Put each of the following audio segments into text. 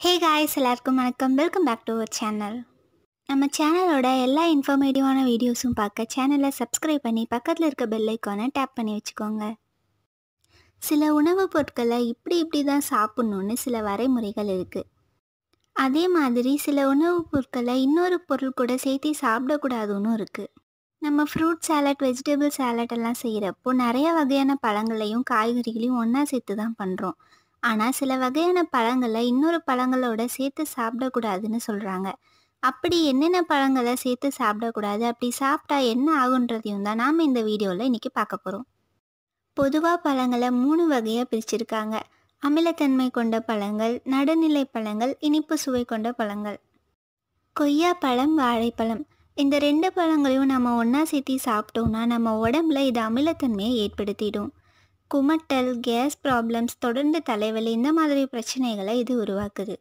ஹே guys எல்லாருக்கும் வணக்கம் welcome back to our channel நம்ம சேனலோட எல்லா இன்ஃபர்மேட்டிவான வீடியோஸும் பார்க்க சேனலை சப்ஸ்கிரைப் பண்ணி பக்கத்தில் இருக்க பெல் ஐக்கானை டேப் பண்ணி வச்சுக்கோங்க சில உணவுப் பொருட்களை இப்படி இப்படி தான் சாப்பிட்ணுன்னு சில வரைமுறைகள் இருக்குது அதே மாதிரி சில உணவுப் பொருட்களை இன்னொரு பொருள் கூட சேர்த்து சாப்பிடக்கூடாதுன்னு இருக்குது நம்ம ஃப்ரூட் சாலட் வெஜிடபிள் சாலட் எல்லாம் செய்கிறப்போ நிறைய வகையான பழங்களையும் காய்கறிகளையும் ஒன்றா சேர்த்து தான் பண்ணுறோம் ஆனால் சில வகையான பழங்களை இன்னொரு பழங்களோட சேர்த்து சாப்பிடக்கூடாதுன்னு சொல்கிறாங்க அப்படி என்னென்ன பழங்களை சேர்த்து சாப்பிடக்கூடாது அப்படி சாப்பிட்டா என்ன ஆகுன்றதையும் தான் நாம் இந்த வீடியோவில் இன்றைக்கி பார்க்க போகிறோம் பொதுவாக பழங்களை மூணு வகையாக பிரிச்சிருக்காங்க அமிலத்தன்மை கொண்ட பழங்கள் நடுநிலை பழங்கள் இனிப்பு சுவை கொண்ட பழங்கள் கொய்யா பழம் வாழைப்பழம் இந்த ரெண்டு பழங்களையும் நம்ம ஒன்றா சேர்த்து சாப்பிட்டோம்னா நம்ம உடம்புல இது அமிலத்தன்மையை ஏற்படுத்திடும் குமட்டல் கேஸ் ப்ராப்ளம்ஸ் தொடர்ந்து தலைவலி இந்த மாதிரி பிரச்சனைகளை இது உருவாக்குது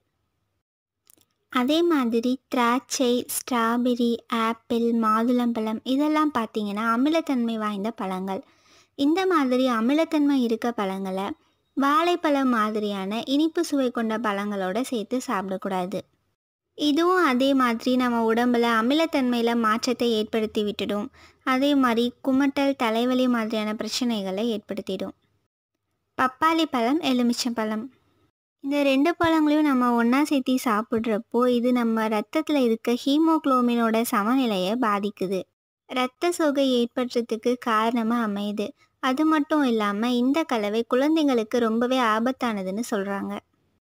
அதே மாதிரி திராட்சை ஸ்ட்ராபெரி ஆப்பிள் மாதுளம்பழம் இதெல்லாம் பார்த்தீங்கன்னா அமிலத்தன்மை வாய்ந்த பழங்கள் இந்த மாதிரி அமிலத்தன்மை இருக்க பழங்களை வாழைப்பழம் மாதிரியான இனிப்பு சுவை கொண்ட பழங்களோட சேர்த்து சாப்பிடக்கூடாது இதுவும் அதே மாதிரி நம்ம உடம்புல அமிலத்தன்மையில் மாற்றத்தை ஏற்படுத்தி விட்டுடும் அதே மாதிரி குமட்டல் தலைவலி மாதிரியான பிரச்சனைகளை ஏற்படுத்திடும் பப்பாளி பழம் எலுமிச்சம்பழம் இந்த ரெண்டு பழங்களையும் நம்ம ஒன்றா சேர்த்து சாப்பிட்றப்போ இது நம்ம ரத்தத்தில் இருக்க ஹீமோக்ளோமினோட சமநிலையை பாதிக்குது இரத்த சோகை ஏற்படுறதுக்கு காரணமாக அமையுது அது மட்டும் இல்லாமல் இந்த கலவை குழந்தைங்களுக்கு ரொம்பவே ஆபத்தானதுன்னு சொல்கிறாங்க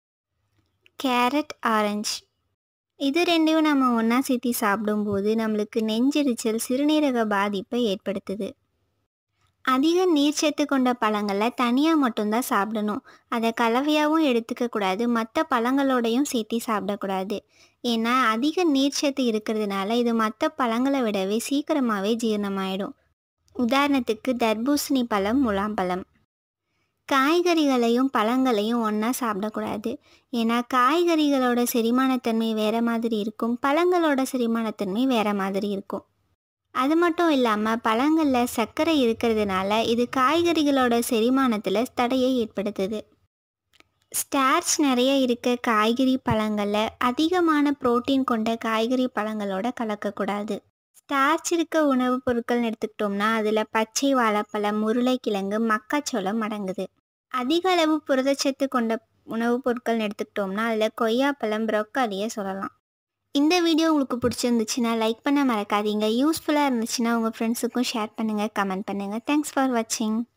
கேரட் ஆரஞ்சு இது ரெண்டையும் நம்ம ஒன்றா சேர்த்து சாப்பிடும்போது நம்மளுக்கு நெஞ்செரிச்சல் சிறுநீரக பாதிப்பை ஏற்படுத்துது அதிக நீர்ச்சத்து கொண்ட பழங்களை தனியாக மட்டும்தான் சாப்பிடணும் அதை கலவையாகவும் எடுத்துக்க கூடாது மற்ற பழங்களோடையும் சேர்த்து சாப்பிடக்கூடாது ஏன்னா அதிக நீர்ச்சத்து இருக்கிறதுனால இது மற்ற பழங்களை விடவே சீக்கிரமாகவே ஜீரணமாயிடும் உதாரணத்துக்கு தர்பூசணி பழம் முலாம்பழம் காய்கறிகளையும் பழங்களையும் ஒன்றா சாப்பிடக்கூடாது ஏன்னா காய்கறிகளோட செரிமானத்தன்மை வேறு மாதிரி இருக்கும் பழங்களோட செரிமானத்தன்மை வேறு மாதிரி இருக்கும் அது மட்டும் இல்லாமல் பழங்களில் சர்க்கரை இருக்கிறதுனால இது காய்கறிகளோட செரிமானத்தில் தடையை ஏற்படுத்துது ஸ்டார்ச் நிறைய இருக்க காய்கறி பழங்களில் அதிகமான புரோட்டீன் கொண்ட காய்கறி பழங்களோட கலக்கக்கூடாது ஸ்டார்ச் இருக்க உணவுப் பொருட்கள்னு எடுத்துக்கிட்டோம்னா அதில் பச்சை வாழைப்பழம் உருளைக்கிழங்கு மக்காச்சோளம் அடங்குது அதிக அளவு புரதச்சத்து கொண்ட உணவுப் பொருட்கள்னு எடுத்துக்கிட்டோம்னா அதில் கொய்யாப்பழம் ப்ரொக்காலியை சொல்லலாம் இந்த வீடியோ உங்களுக்கு பிடிச்சிருந்துச்சுன்னா லைக் பண்ண மறக்காதீங்க யூஸ்ஃபுல்லாக இருந்துச்சுன்னா உங்கள் ஃப்ரெண்ட்ஸுக்கும் ஷேர் பண்ணுங்கள் கமெண்ட் பண்ணுங்கள் தேங்க்ஸ் ஃபார் வாட்சிங்